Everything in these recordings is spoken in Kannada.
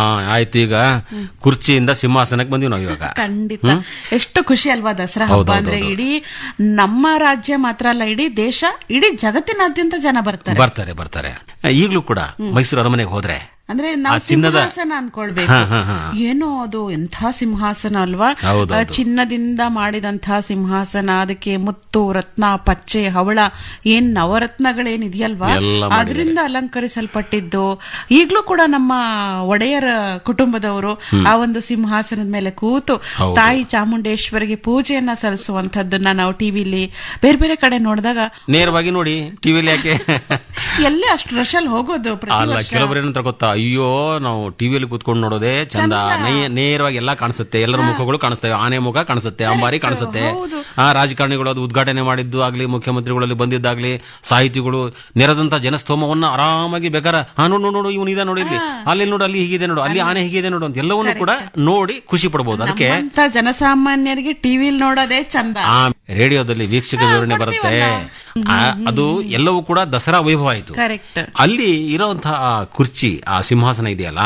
ಆಯ್ತು ಈಗ ಕುರ್ಚಿಯಿಂದ ಸಿಂಹಾಸನಕ್ಕೆ ಬಂದಿವಿ ನಾವು ಇವಾಗ ಖಂಡಿತ ಎಷ್ಟು ಖುಷಿ ಅಲ್ವಾ ದಸರಾ ಹಬ್ಬ ಅಂದ್ರೆ ಇಡೀ ನಮ್ಮ ರಾಜ್ಯ ಮಾತ್ರ ಅಲ್ಲ ಇಡೀ ದೇಶ ಇಡೀ ಜಗತ್ತಿನಾದ್ಯಂತ ಜನ ಬರ್ತಾರೆ ಬರ್ತಾರೆ ಬರ್ತಾರೆ ಈಗಲೂ ಕೂಡ ಮೈಸೂರು ಅರಮನೆಗೆ ಹೋದ್ರೆ ಅಂದ್ರೆ ನಾವು ಚಿನ್ನದ- ಸಿಂಹಾಸನ ಅನ್ಕೊಳ್ಬೇಕು ಹಾ, ಹಾ, ಹಾ. ಏನೋ ಅದು ಎಂಥ ಸಿಂಹಾಸನ ಅಲ್ವಾ ಹೌದು, ಆ, ಹೌದು. ಚಿನ್ನದಿಂದ ಮಾಡಿದಂತಹ ಸಿಂಹಾಸನ ಅದಕ್ಕೆ ಮುತ್ತು ರತ್ನ ಪಚ್ಚೆ ಹವಳ ಏನ್ ನವರತ್ನಗಳೇನಿದೆಯಲ್ವಾ ಎಲ್ಲ ಮಾಡಿದ್ದಾರೆ. ಅದರಿಂದ ಅಲಂಕರಿಸಲ್ಪಟ್ಟಿದ್ದು ಈಗ್ಲೂ ಕೂಡ ನಮ್ಮ ಒಡೆಯರ ಕುಟುಂಬದವರು ಆ ಒಂದು ಸಿಂಹಾಸನದ ಮೇಲೆ ಕೂತು ಹೌದು. ತಾಯಿ ಚಾಮುಂಡೇಶ್ವರಿಗೆ ಪೂಜೆಯನ್ನ ಸಲ್ಲಿಸುವಂತದ್ದನ್ನ ನಾವು ಟಿವಿಲಿ ಬೇರೆ ಬೇರೆ ಕಡೆ ನೋಡಿದಾಗ ನೇರವಾಗಿ ನೋಡಿ ಟಿವಿಲಿ ಯಾಕೆ ಎಲ್ಲೇ ಅಷ್ಟು ರಶಲ್ ಹೋಗೋದು ಪ್ರತಿ ಅಲ್ಲ ವರ್ಷ. ಕೆಲವೊಬ್ರು ಏನಂತ ಗೊತ್ತಾ ಅಯ್ಯೋ ನಾವು ಟಿವಿಯಲ್ಲಿ ಕೂತ್ಕೊಂಡು ನೋಡೋದೇ ಚಂದ ನೈ- ನೇರವಾಗಿ ಎಲ್ಲಾ ಕಾಣಿಸುತ್ತೆ ಎಲ್ಲರ ಮುಖಗಳು ಕಾಣಿಸ್ತವೆ ಆನೆ ಮುಖ ಕಾಣಿಸುತ್ತೆ ಅಂಬಾರಿ ಕಾಣಿಸುತ್ತೆ ಹೌದು. ಆ ರಾಜಕಾರಣಿಗಳು ಅದು ಉದ್ಘಾಟನೆ ಮಾಡಿದ್ದು ಆಗ್ಲಿ ಮುಖ್ಯಮಂತ್ರಿಗಳಲ್ಲಿ ಬಂದಿದ್ದಾಗ್ಲಿ ಸಾಹಿತಿಗಳು ನೆರೆದಂತ ಜನಸ್ತೋಮವನ್ನ ಆರಾಮಾಗಿ ಬೇಕಾರ ಹಾ ನೋಡು ನೋಡು ನೋಡು ಇವನು ಇದ ನೋಡಿ ಇಲ್ಲಿ ಅಲ್ಲಿ ನೋಡು ಅಲ್ಲಿ ಹೀಗಿದೆ ನೋಡು ಅಲ್ಲಿ ಆನೆ ಹೀಗಿದೆ ನೋಡು ಅಂತ ಎಲ್ಲವನ್ನೂ ಕೂಡ ನೋಡಿ ಖುಷಿ ಪಡಬಹುದು ಅದಕ್ಕೆ ನಮ್ಮಂತ ಜನಸಾಮಾನ್ಯರಿಗೆ ಟಿವಿಲ್ ನೋಡೋದೇ ಚಂದ ಆ ರೇಡಿಯೋದಲ್ಲಿ ವೀಕ್ಷಕ ವಿವರಣೆ ಬರುತ್ತೆ ಆ, ಅದು ಎಲ್ಲವೂ ಕೂಡ ದಸರಾ ವೈಭವ ಆಯ್ತು ಕರೆಕ್ಟ್ ಅಲ್ಲಿ ಇರೋಂತಹ ಆ ಕುರ್ಚಿ ಆ ಸಿಂಹಾಸನ ಇದೆಯಲ್ಲ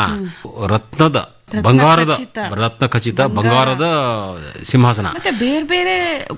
ರತ್ನದ ಬಂಗಾರದ ರತ್ನ ಖಚಿತ ಬಂಗಾರದ ಸಿಂಹಾಸನ ಮತ್ತೆ ಬೇರೆ ಬೇರೆ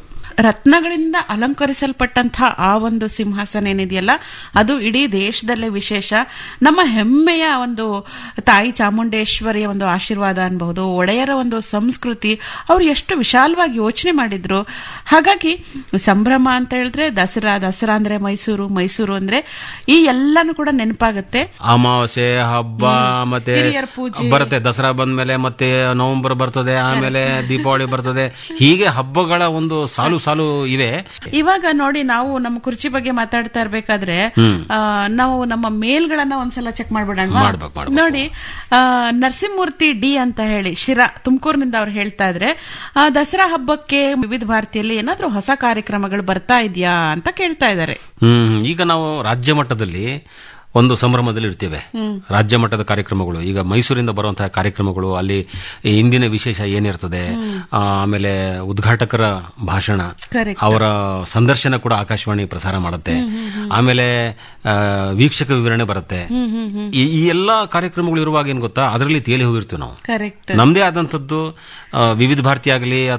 ರತ್ನಗಳಿಂದ ಅಲಂಕರಿಸಲ್ಪಟ್ಟಂತಹ ಆ ಒಂದು ಸಿಂಹಾಸನ ಏನಿದೆಯಲ್ಲ ಅದು ಇಡೀ ದೇಶದಲ್ಲೇ ವಿಶೇಷ ನಮ್ಮ ಹೆಮ್ಮೆಯ ಒಂದು ತಾಯಿ ಚಾಮುಂಡೇಶ್ವರಿಯ ಒಂದು ಆಶೀರ್ವಾದ ಅನ್ಬಹುದು ಒಡೆಯರ ಒಂದು ಸಂಸ್ಕೃತಿ ಅವ್ರು ಎಷ್ಟು ವಿಶಾಲವಾಗಿ ಯೋಚನೆ ಮಾಡಿದ್ರು ಹಾಗಾಗಿ ಸಂಭ್ರಮ ಅಂತ ಹೇಳಿದ್ರೆ ದಸರಾ ದಸರಾ ಅಂದ್ರೆ ಮೈಸೂರು ಮೈಸೂರು ಅಂದ್ರೆ ಈ ಎಲ್ಲಾನು ಕೂಡ ನೆನಪಾಗುತ್ತೆ ಅಮಾವಾಸ್ಯೆ ಹಬ್ಬ ಮತ್ತೆ ಹಿರಿಯರ ಪೂಜೆ. ಬರುತ್ತೆ ದಸರಾ ಬಂದ್ಮೇಲೆ ಮತ್ತೆ ನವೆಂಬರ್ ಬರ್ತದೆ ಆಮೇಲೆ ದೀಪಾವಳಿ ಬರ್ತದೆ ಹೀಗೆ ಹಬ್ಬಗಳ ಒಂದು ಸಾಲು ಸಾಲು ಇವೆ ಇವಾಗ ನೋಡಿ ನಾವು ನಮ್ಮ ಕುರ್ಚಿ ಬಗ್ಗೆ ಮಾತಾಡ್ತಾ ಇರ್ಬೇಕಾದ್ರೆ ಆ, ನಾವು ನಮ್ಮ ಮೇಲ್ಗಳನ್ನ ಒಂದ್ಸಲ ಚೆಕ್ ಮಾಡ್ಬಿಡೋಣ ಮಾಡ್ಬೇಕು, ಮಾಡ್ಬೇಕು. ನೋಡಿ ಆ, ನರಸಿಂಹಮೂರ್ತಿ ಡಿ ಅಂತ ಹೇಳಿ ಶಿರಾ ತುಮಕೂರಿನಿಂದ ಅವ್ರು ಹೇಳ್ತಾ ಇದ್ರೆ ಆ, ದಸರಾ ಹಬ್ಬಕ್ಕೆ ವಿವಿಧ ಭಾರತಿಯಲ್ಲಿ ಏನಾದ್ರೂ ಹೊಸ ಕಾರ್ಯಕ್ರಮಗಳು ಬರ್ತಾ ಇದೆಯಾ ಅಂತ ಕೇಳ್ತಾ ಇದ್ದಾರೆ ಹ್ಮ್ ಈಗ ನಾವು ರಾಜ್ಯ ಮಟ್ಟದಲ್ಲಿ ಒಂದು ಸಂಭ್ರಮದಲ್ಲಿ ಇರ್ತೇವೆ ರಾಜ್ಯ ಮಟ್ಟದ ಕಾರ್ಯಕ್ರಮಗಳು ಈಗ ಮೈಸೂರಿಂದ ಬರುವಂತಹ ಕಾರ್ಯಕ್ರಮಗಳು ಅಲ್ಲಿ ಈ ಇಂದಿನ ವಿಶೇಷ ಏನಿರ್ತದೆ ಆ, ಆಮೇಲೆ ಉದ್ಘಾಟಕರ ಭಾಷಣ Correct. ಅವರ ಸಂದರ್ಶನ ಕೂಡ ಆಕಾಶವಾಣಿ ಪ್ರಸಾರ ಮಾಡುತ್ತೆ ಆಮೇಲೆ ಆ, ವೀಕ್ಷಕ ವಿವರಣೆ ಬರುತ್ತೆ ಈ ಈ ಎಲ್ಲಾ ಕಾರ್ಯಕ್ರಮಗಳು ಇರುವಾಗ ಏನ್ ಗೊತ್ತಾ ಅದರಲ್ಲಿ ತೇಲಿ ಹೋಗಿರ್ತೀವಿ ನಾವು ಕರೆಕ್ಟ್ ನಮ್ದೇ ಆದಂತದ್ದು ಆ, ವಿವಿಧ ಭಾರತಿ ಆಗಲಿ